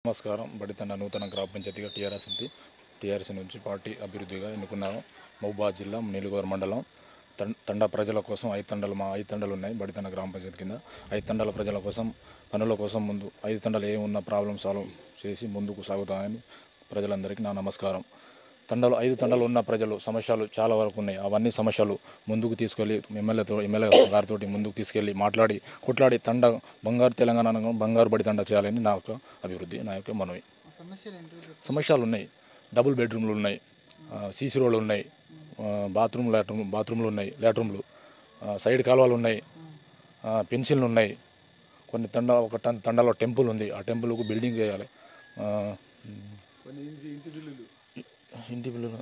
నమస్కారం బడితండ నూతన గ్రామ పంచాయతీగా టీఆర్ఎస్ ఉంది టీఆర్ఎస్ నుంచి పార్టీ అభివృద్ధిగా ఎన్నుకున్నాను మహబూబాద్ జిల్లా నీలుగోర మండలం తం- తండా ప్రజల కోసం ఐదు తండలు మా ఐదు తండలు ఉన్నాయి బడితండ గ్రామ పంచాయతీ కింద ఐదు తండాల ప్రజల కోసం పనుల కోసం ముందు ఐదు తండాలు ఏ ఉన్న ప్రాబ్లం సాల్వ్ చేసి ముందుకు సాగుతాయని ప్రజలందరికీ నా నమస్కారం తండలు ఐదు తండలు ఉన్న ప్రజలు సమస్యలు చాలా వరకు ఉన్నాయి అవన్నీ సమస్యలు ముందుకు తీసుకెళ్ళి ఎమ్మెల్యేతో ఎమ్మెల్యే గారితో ముందుకు తీసుకెళ్ళి మాట్లాడి కొట్లాడి తండ బంగారు తెలంగాణ బంగారు బడి తండ చేయాలని నా యొక్క అభివృద్ధి నా యొక్క మనవి సమస్యలు ఏంటో సమస్యలు ఉన్నాయి డబుల్ బెడ్రూమ్లు ఉన్నాయి సీసీ రోడ్లు ఉన్నాయి ఆ, బాత్రూమ్ లాట్రూమ్ బాత్రూమ్లు ఉన్నాయి లాట్రూమ్లు ఆ, సైడ్ కాలువలు ఉన్నాయి ఆ, పెన్సిల్లు ఉన్నాయి కొన్ని తండ ఒక టన్ తండలో టెంపుల్ ఉంది ఆ టెంపుల్కు బిల్డింగ్ వేయాలి ఆ, కొన్ని ఇంటి ఇంటి బిల్లులు ఇంటి బిల్లులు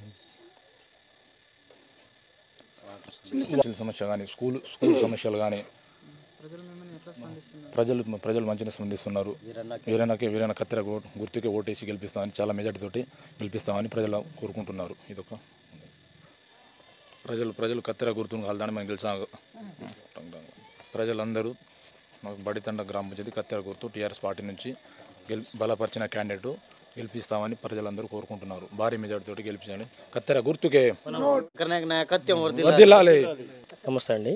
చిన్న సమస్య కానీ స్కూల్ స్కూల్ సమస్యలు కానీ ప్రజలు మిమ్మల్ని ఎట్లా స్పందిస్తున్నారు ప్రజలు ప్రజలు మంచిగా స్పందిస్తున్నారు వీరన్నకి వీరన్న కత్తెర గు- గుర్తుకే ఓటేసి గెలిపిస్తామని చాలా మెజార్టీ తోటి గెలిపిస్తామని ప్రజలు కోరుకుంటున్నారు ఇదొక ప్రజలు ప్రజలు కత్తెర గుర్తును కాల్దాన్ని మనం గెలిచా ప్రజలందరూ మాకు బడితండ గ్రామ పంచాయతీ కత్తెర గుర్తు టీఆర్ఎస్ పార్టీ నుంచి గెలి బలపరిచిన క్యాండిడేట్ గెలిపిస్తామని ప్రజలందరూ కోరుకుంటున్నారు భారీ మెజార్టీ తోటి గెలిపించాలి కత్తెర గుర్తుకే నాయకత్వం వర్ధిల్లాలి నమస్తే అండి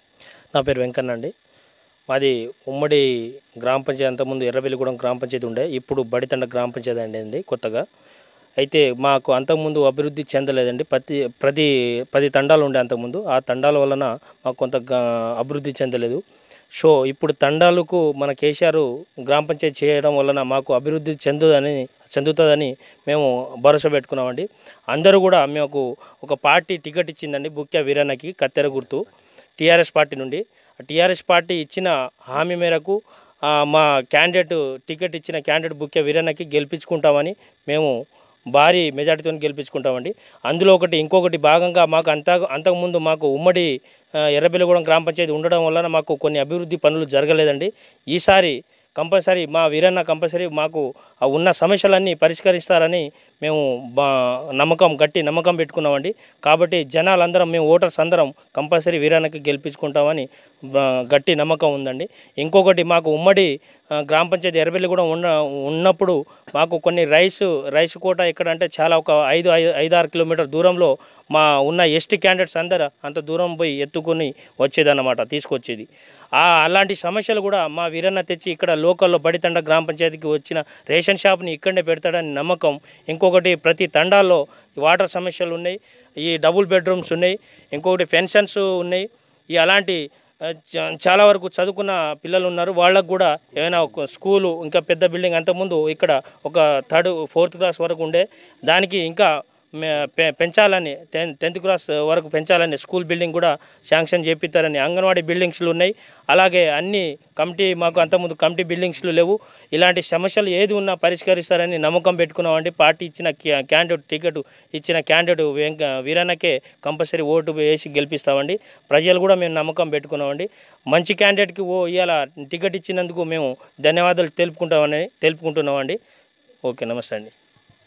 నా పేరు వెంకన్న అండి మాది ఉమ్మడి గ్రామ పంచాయతీ అంతకుముందు ఎర్రబెల్లిగూడెం గ్రామ పంచాయతీ ఉండే ఇప్పుడు బడితండ గ్రామ పంచాయతీ అండి అండి కొత్తగా అయితే మాకు అంతకుముందు అభివృద్ధి చెందలేదండి ప్రతి ప్రతి పది తండాలు ఉండే అంతకుముందు ఆ తండాల వలన మాకు కొంత గా- అభివృద్ధి చెందలేదు సో ఇప్పుడు తండాలకు మన కేసీఆర్ గ్రామ పంచాయతీ చేయడం వలన మాకు అభివృద్ధి చెందుదని చెందుతుందని మేము భరోసా పెట్టుకున్నామండి అందరూ కూడా మాకు ఒక పార్టీ టికెట్ ఇచ్చిందండి బుక్య వీరన్నకి కత్తెర గుర్తు టీఆర్ఎస్ పార్టీ నుండి టీఆర్ఎస్ పార్టీ ఇచ్చిన హామీ మేరకు ఆ, మా క్యాండిడేట్ టికెట్ ఇచ్చిన క్యాండిడేట్ బుక్య వీరన్నకి గెలిపించుకుంటామని మేము భారీ మెజార్టీతో గెలిపించుకుంటామండి అందులో ఒకటి ఇంకొకటి భాగంగా మాకు అంత అంతకుముందు మాకు ఉమ్మడి ఆ, ఎర్రబెల్లిగూడెం గ్రామ పంచాయతీ ఉండడం వలన మాకు కొన్ని అభివృద్ధి పనులు జరగలేదండి ఈసారి కంపల్సరీ మా వీరన్న కంపల్సరీ మాకు ఆ ఉన్న సమస్యలన్నీ పరిష్కరిస్తారని మేము బా నమ్మకం గట్టి నమ్మకం పెట్టుకున్నామండి కాబట్టి జనాలందరం మేము ఓటర్స్ అందరం కంపల్సరీ వీరన్నకి గెలిపించుకుంటామని బా గట్టి నమ్మకం ఉందండి ఇంకొకటి మాకు ఉమ్మడి ఆ, గ్రామ పంచాయతీ ఎర్రబెల్లి కూడా ఉన్న ఉన్నప్పుడు మాకు కొన్ని రైస్ రైస్ కోట ఎక్కడ అంటే చాలా ఒక ఐదు ఐదు ఐదు ఆరు కిలోమీటర్ దూరంలో మా ఉన్న ఎస్టీ క్యాండిడేట్స్ అందరూ అంత దూరం పోయి ఎత్తుకొని వచ్చేదన్నమాట తీసుకొచ్చేది ఆ అలాంటి సమస్యలు కూడా మా వీరన్న తెచ్చి ఇక్కడ లోకల్లో బడితండ గ్రామ పంచాయతీకి వచ్చిన రేషన్ షాప్ని ఇక్కడనే పెడతాడని నమ్మకం ఇంకొకటి ప్రతి తండాల్లో వాటర్ సమస్యలు ఉన్నాయి ఈ డబుల్ బెడ్రూమ్స్ ఉన్నాయి ఇంకొకటి పెన్షన్స్ ఉన్నాయి ఈ అలాంటి ఆ, చ- చాలా వరకు చదువుకున్న పిల్లలు ఉన్నారు వాళ్ళకు కూడా ఏమైనా ఒక స్కూలు ఇంకా పెద్ద బిల్డింగ్ అంతకుముందు ఇక్కడ ఒక థర్డ్ ఫోర్త్ క్లాస్ వరకు ఉండే దానికి ఇంకా మే- పె- పెంచాలని టెన్ టెన్త్ క్లాస్ వరకు పెంచాలని స్కూల్ బిల్డింగ్ కూడా శాంక్షన్ చేపిస్తారని అంగన్వాడీ బిల్డింగ్స్లు ఉన్నాయి అలాగే అన్ని కమిటీ మాకు అంతకుముందు కమిటీ బిల్డింగ్స్లు లేవు ఇలాంటి సమస్యలు ఏది ఉన్నా పరిష్కరిస్తారని నమ్మకం పెట్టుకున్నామండి పార్టీ ఇచ్చిన క్యా- క్యాండిడేట్ టికెట్ ఇచ్చిన క్యాండిడేట్ వెంక వీరన్నకే కంపల్సరీ ఓటు వేసి గెలిపిస్తామండి ప్రజలు కూడా మేము నమ్మకం పెట్టుకున్నామండి మంచి క్యాండిడేట్కి ఓ ఇవాళ టికెట్ ఇచ్చినందుకు మేము ధన్యవాదాలు తెలుపుకుంటామని తెలుపుకుంటున్నామండి ఓకే నమస్తే అండి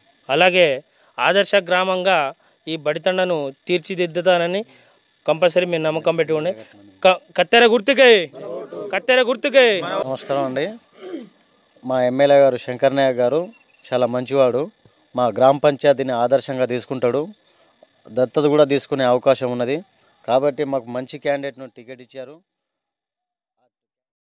అలాగే ఆదర్శ గ్రామంగా ఈ బడితండను తీర్చిదిద్దుతానని కంపల్సరీ మేము నమ్మకం పెట్టుకోండి క- కత్తెర గుర్తుకే కత్తెర గుర్తుకే నమస్కారం అండి మా ఎమ్మెల్యే గారు శంకర్ నాయక్ గారు చాలా మంచివాడు మా గ్రామ పంచాయతీని ఆదర్శంగా తీసుకుంటాడు దత్తత కూడా తీసుకునే అవకాశం ఉన్నది కాబట్టి మాకు మంచి క్యాండిడేట్ను టికెట్ ఇచ్చారు